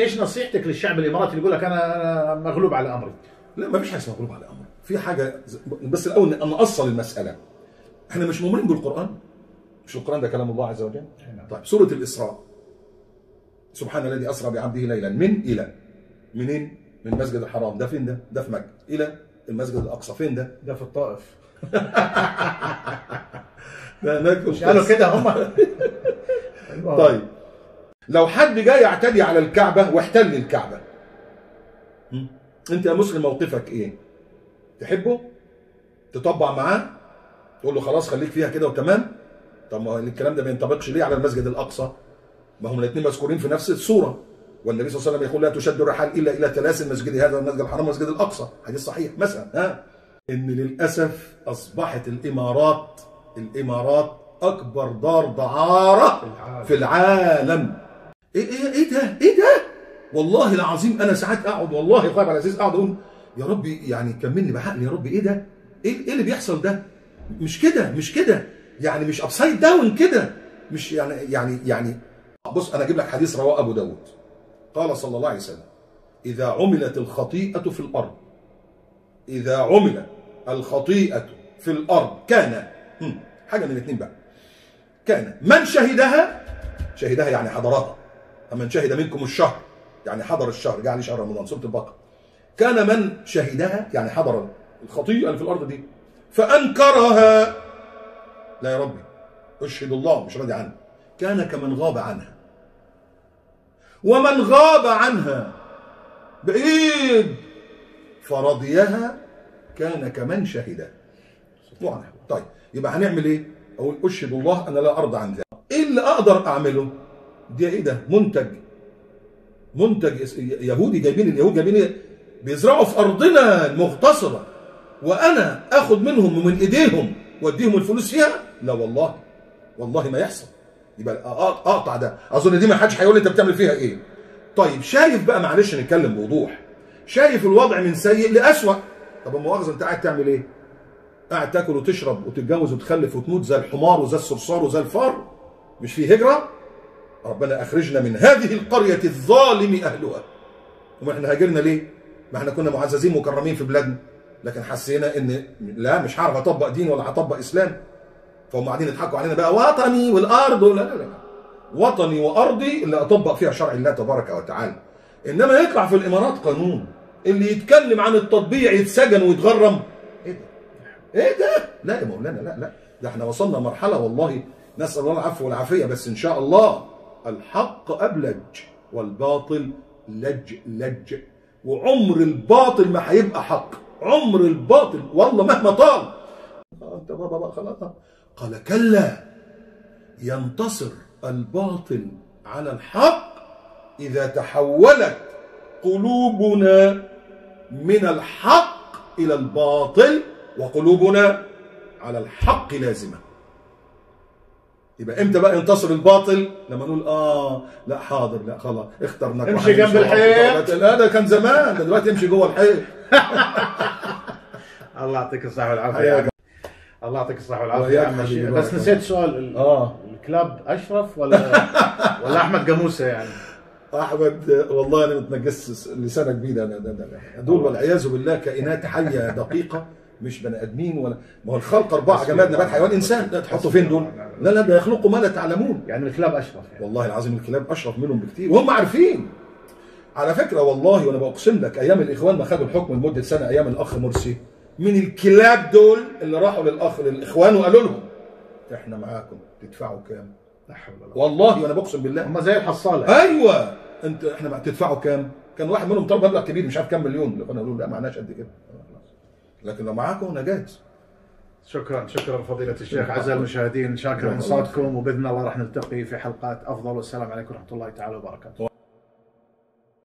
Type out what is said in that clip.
ايش نصيحتك للشعب الاماراتي اللي يقول لك انا أنا مغلوب على امري؟ لا ما فيش حاجه اسمها غلوب على امر في حاجه ز- بس الاول ان نأصل المساله احنا مش مؤمنين بالقران مش القران ده كلام الله عز وجل نعم. طيب سوره الاسراء سبحان الذي اسرى بعبده ليلا من الى منين من المسجد الحرام ده فين ده ده في مكه الى المسجد الاقصى فين ده ده في الطائف ده هناك مش قالوا كده هم طيب لو حد جاي يعتدي على الكعبة واحتل الكعبة م? انت يا مسلم موقفك ايه تحبه تطبع معاه تقول له خلاص خليك فيها كده وتمام طب ما الكلام ده ما ينطبقش ليه على المسجد الاقصى ما هم الاثنين مذكورين في نفس السوره والنبي صلى الله عليه وسلم يقول لا تشد الرحال الا الى ثلاث المسجد هذا والمسجد الحرام والمسجد الاقصى حديث صحيح مثلا ها ان للاسف اصبحت الامارات الامارات اكبر دار دعاره في العالم ايه ايه ايه ده ايه ده والله العظيم انا ساعات اقعد والله يا اخويا عبد العزيز اقعد اقول يا رب يعني كملني بعقل يا رب ايه ده ايه ايه اللي بيحصل ده مش كده مش كده يعني مش ابسايد داون كده مش يعني يعني يعني بص انا اجيب لك حديث رواه ابو داود قال صلى الله عليه وسلم اذا عملت الخطيئه في الارض اذا عمل الخطيئه في الارض كان هم، حاجه من الاثنين بقى كان من شهدها شهدها يعني حضرها فمن شهد منكم الشهر يعني حضر الشهر جعل شهر رمضان سوره البقره كان من شهدها يعني حضر الخطيئه اللي في الارض دي فانكرها لا يا ربي اشهد الله مش راضي عنها كان كمن غاب عنها ومن غاب عنها بعيد فرضيها كان كمن شهدها واضح طيب يبقى هنعمل ايه اقول اشهد الله انا لا ارضى عن ذلك ايه اللي اقدر اعمله دي ايه ده منتج منتج اس- يهودي جايبين اليهود جايبين إيه؟ بيزرعوا في ارضنا المغتصبه وانا اخد منهم ومن ايديهم واديهم الفلوس فيها لا والله والله ما يحصل يبقى أق- اقطع ده اظن دي ما حدش هيقول لي انت بتعمل فيها ايه طيب شايف بقى معلش نتكلم بوضوح شايف الوضع من سيء لاسوأ طب المؤاخذه انت قاعد تعمل ايه قاعد تاكل وتشرب وتتجوز وتخلف وتموت زي الحمار وزي الصرصار وزي الفار مش في هجره ربنا اخرجنا من هذه القريه الظالم اهلها وما احنا هاجرنا ليه ما احنا كنا معززين مكرمين في بلادنا لكن حسينا ان لا مش هعرف اطبق دين ولا هطبق اسلام فهم قاعدين يضحكوا علينا بقى وطني والارض لا لا لا وطني وارضي اللي اطبق فيها شرع الله تبارك وتعالى انما يطلع في الامارات قانون اللي يتكلم عن التطبيع يتسجن ويتغرم ايه ده ايه ده لا يا مولانا لا لا ده احنا وصلنا مرحله والله نسال الله العفو والعافيه بس ان شاء الله الحق ابلج والباطل لج لج وعمر الباطل ما هيبقى حق عمر الباطل والله مهما طال آه، انت بابا بقى خلاص قال كلا ينتصر الباطل على الحق اذا تحولت قلوبنا من الحق الى الباطل وقلوبنا على الحق لازمه يبقى امتى بقى ينتصر الباطل لما نقول اه لا حاضر لا خلاص اخترنا امشي جنب الحيط. لا ده كان زمان ده دلوقتي امشي جوه الحيط الله يعطيك الصحة والعافية حياك. الله يعطيك الصحة والعافية وإياك يا عم حبيبي، الشيخ. بارك بس الله. نسيت سؤال ال- اه الكلاب اشرف ولا ولا احمد قاموسه يعني احمد والله انا متنجس لسانك بيه ده, ده, ده, ده دول والعياذ بالله كائنات حيه دقيقه مش بني ادمين ولا ما هو الخلق اربعه جماد نبات حيوان انسان ده تحطوا فين دول؟ لا لا ده يخلقوا ما لا تعلمون يعني الكلاب اشرف يعني والله العظيم الكلاب اشرف منهم بكتير وهم عارفين على فكره والله وانا بقسم لك ايام الاخوان ما خدوا الحكم لمده سنه ايام الاخ مرسي من الكلاب دول اللي راحوا للاخ للاخوان وقالوا لهم احنا معاكم تدفعوا كام؟ لا حول ولا قوة. والله وانا بقسم بالله هم زي الحصالة ايوه انت احنا بقى تدفعوا كام؟ كان واحد منهم طلب مبلغ كبير مش عارف كام مليون الاخوان قالوا له لا معناش قد كده لكن لو معاكم انا جاهز شكرا شكرا فضيلة الشيخ اعزائي المشاهدين شاكر انصاتكم وباذن الله راح نلتقي في حلقات افضل والسلام عليكم ورحمة الله تعالى وبركاته